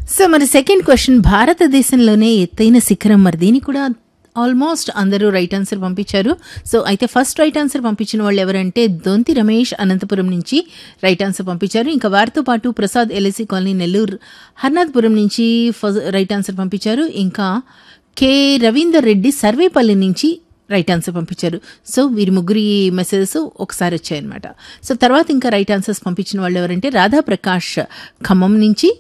so మరి second question భారతదేశంలోనే ఎత్తైన శిఖరం మరి దీనికి కూడా ఆల్మోస్ట్ అందరూ రైట్ ఆన్సర్ పంపించారు సో అయితే ఫస్ట్ రైట్ ఆన్సర్ పంపించిన వాళ్ళు ఎవరంటే దొంతి రమేష్ అనంతపురం నుంచి రైట్ ఆన్సర్ పంపించారు ఇంకా వారితో పాటు ప్రసాద్ ఎల్ఐసి కాలనీ నెల్లూరు హర్నాథ్పురం నుంచి ఫస్ట్ రైట్ ఆన్సర్ పంపించారు ఇంకా కె రవీందర్ రెడ్డి సర్వేపల్లి నుంచి రైట్ ఆన్సర్ పంపించారు సో వీరి ముగ్గురి మెసేజెస్ ఒకసారి వచ్చాయన్నమాట సో తర్వాత ఇంకా రైట్ ఆన్సర్స్ పంపించిన వాళ్ళు ఎవరంటే రాధా ప్రకాష్ ఖమ్మం నుంచి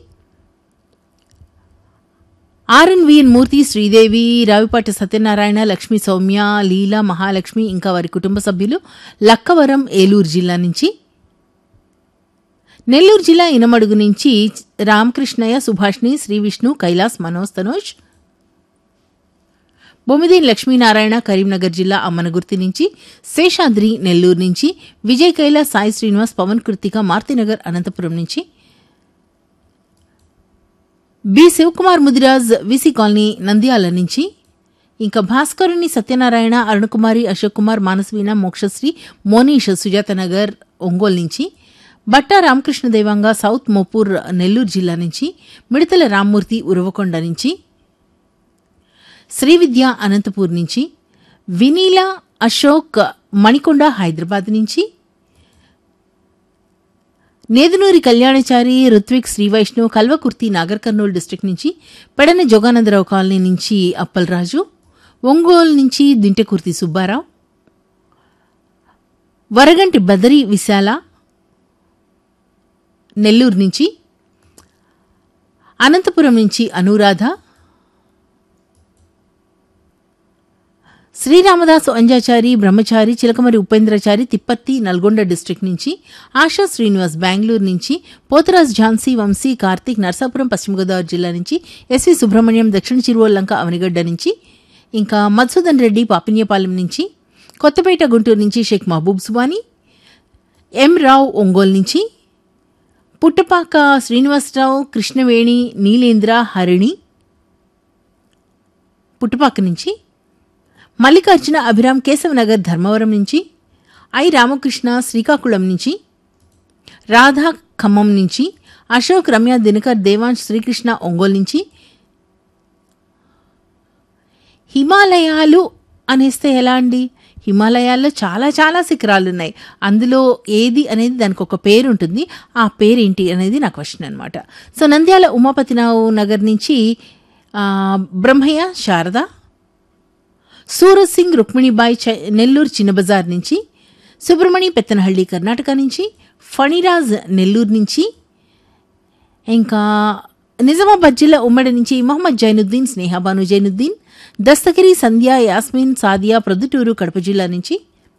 ఆర్ఎన్విఎన్ మూర్తి శ్రీదేవి రావిపాటి సత్యనారాయణ లక్ష్మీ సౌమ్య లీల మహాలక్ష్మి ఇంకా వారి కుటుంబ సభ్యులు లక్కవరం ఏలూరు జిల్లా నుంచి నెల్లూరు జిల్లా ఇనమడుగు నుంచి రామకృష్ణయ్య సుభాష్ని శ్రీ విష్ణు కైలాస్ మనోజ్ తనోజ్ బొమ్మిదేని లక్ష్మీనారాయణ కరీంనగర్ జిల్లా అమ్మనగుర్తి నుంచి శేషాద్రి నెల్లూరు నుంచి విజయ్ కైలాస్ సాయి శ్రీనివాస్ పవన్ కృతిక మారుతినగర్ అనంతపురం నుంచి B Shivakumar Mudiraj VC colony Nandyal నుంచి ఇంకా భాస్కరుని సత్యనారాయణ అరుణకుమారి అశోక్ కుమార్ మానసవీణ మోక్షశ్రీ మోనీష్ సుజాత నగర్ ఒంగోలు నుంచి బట్టా రామకృష్ణ దేవంగా సౌత్ మోపూర్ నెల్లూరు జిల్లా నుంచి మిడతల రామ్మూర్తి ఉరవకొండ నుంచి శ్రీవిద్య అనంతపూర్ నుంచి వినీల అశోక్ మణికొండ హైదరాబాద్ నుంచి నేదునూరి కళ్యాణచారి రుత్విక్ శ్రీవైష్ణవ్ కల్వకుర్తి నాగర్ కర్నూలు డిస్టిక్ నుంచి పెడన జోగానందరావు కాలనీ నుంచి అప్పలరాజు ఒంగోలు నుంచి దింటకుర్తి సుబ్బారావు వరగంటి బదరి విశాల నెల్లూరు నుంచి అనంతపురం నుంచి అనురాధ శ్రీరామదాసు అంజాచారి బ్రహ్మచారి చిలకమరి ఉపేంద్రచారి తిప్పత్తి నల్గొండ డిస్టిక్ నుంచి ఆశా శ్రీనివాస్ బెంగళూరు నుంచి పోతరాజ్ ఝాన్సీ వంశీ కార్తీక్ నర్సాపురం పశ్చిమ గోదావరి జిల్లా నుంచి ఎస్వి సుబ్రహ్మణ్యం దక్షిణ చిరువల్లంక అవనిగడ్డ నుంచి ఇంకా మధుసూదన్ రెడ్డి పాపిన్యపాలెం నుంచి కొత్తపేట గుంటూరు నుంచి షేక్ మహబూబ్ సుబానీ ఎం రావు ఒంగోలు నుంచి పుట్టపాక శ్రీనివాసరావు కృష్ణవేణి నీలేంద్ర హరిణి పుట్టపాక నుంచి మల్లికార్జున అభిరామ్ కేశవనగర్ ధర్మవరం నుంచి ఐ రామకృష్ణ శ్రీకాకుళం నుంచి రాధా ఖమ్మం నుంచి అశోక్ రమ్య దినకర్ దేవాంశ్ శ్రీకృష్ణ ఒంగోలు నుంచి హిమాలయాలు అనేస్తే ఎలా అండి హిమాలయాల్లో చాలా చాలా శిఖరాలు ఉన్నాయి అందులో ఏది అనేది దానికి ఒక పేరు ఉంటుంది ఆ పేరేంటి అనేది నా క్వశ్చన్ అనమాట సో నంద్యాల ఉమాపతిరావు నగర్ నుంచి ఆ, బ్రహ్మయ్య శారద సూరజ్ సింగ్ రుక్మిణిబాయి చ- నెల్లూరు చిన్న బజార్ నుంచి సుబ్రమణి పెత్తనహಳ್ಳಿ కర్ణాటక నుంచి ఫణిరాజ్ నెల్లూరు నుంచి ఇంకా నిజామాబాద్ జిల్లా ఉమ్మడి నుంచి మహమ్మద్ జైనుద్దీన్ స్నేహాబాను జైనుద్దీన్ దస్తగిరి సంధ్య యాస్మిన్ సాదియా ప్రొద్దుటూరు కడప జిల్లా నుంచి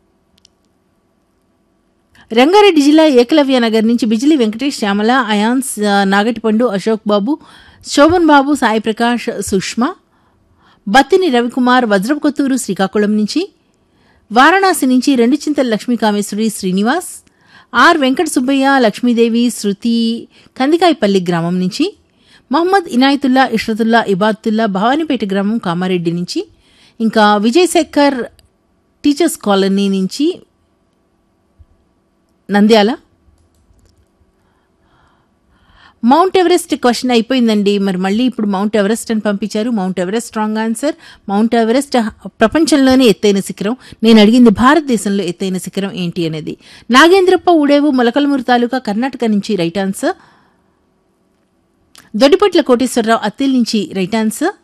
రంగారెడ్డి జిల్లా ఏకలవ్య నగర్ నుంచి బిజిలి వెంకటేష్ శ్యామల అయాన్స్ ఆ, నాగటిపండు అశోక్ బాబు శోభన్ బాబు సాయి ప్రకాష్ సుష్మా బత్తిని రవికుమార్ వజ్రపుకొత్తూరు శ్రీకాకుళం నుంచి వారణాసి నుంచి రెండు చింతల లక్ష్మీ కామేశ్వరి శ్రీనివాస్ ఆర్ వెంకట సుబ్బయ్య లక్ష్మీదేవి శృతి కందికాయపల్లి గ్రామం నుంచి మహమ్మద్ ఇనాయతుల్లా ఇష్రతుల్లా ఇబాతుల్లా భవానీపేట గ్రామం కామారెడ్డి నుంచి ఇంకా విజయశేఖర్ టీచర్స్ కాలనీ నుంచి నంద్యాల మౌంట్ ఎవరెస్ట్ క్వశ్చన్ అయిపోయిందండి మరి మళ్ళీ ఇప్పుడు మౌంట్ ఎవరెస్ట్ అని పంపించారు Mount Everest strong answer Mount Everest ప్రపంచంలోనే ఎత్తైన శిఖరం నేను అడిగింది భారతదేశంలో ఎత్తైన శిఖరం ఏంటి అనేది నాగేంద్రప్ప ఉడేవు మొలకలమూరు తాలూకా కర్ణాటక నుంచి రైట్ ఆన్సర్ దొడ్డిపట్ల కోటేశ్వరరావు అత్తిల్ నుంచి రైట్ ఆన్సర్